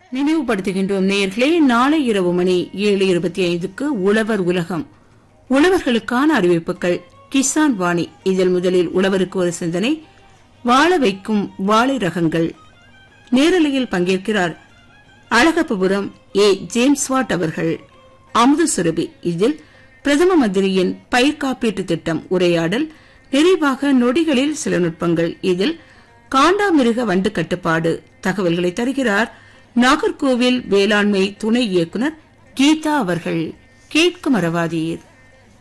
நினைவுபடுத்துகின்றோம் நேயர்களே நாளை இரவு மணி ஏழு இருபத்தி ஐந்துக்கு உழவர் உலகம் உழவர்களுக்கான அறிவிப்புகள் கிசான் வாணி இதில் முதலில் உழவருக்கு ஒரு சிந்தனை வாழ வைக்கும் வாழை ரகங்கள் நேரலையில் பங்கேற்கிறார் அழகப்பபுரம் ஏ ஜேம்ஸ் வாட் அவர்கள் அமுது சுரபி இதில் பிரதம மந்திரியின் பயிர் காப்பீட்டு திட்டம் உரையாடல் நிறைவாக நொடிகளில் சில நுட்பங்கள் இதில் காண்டாமிருக வண்டு கட்டுப்பாடு தகவல்களை தருகிறார் நாகர்கோவில் வேளாண்மை துணை இயக்குனர் கீதா அவர்கள் கேட்க மறவாதீர்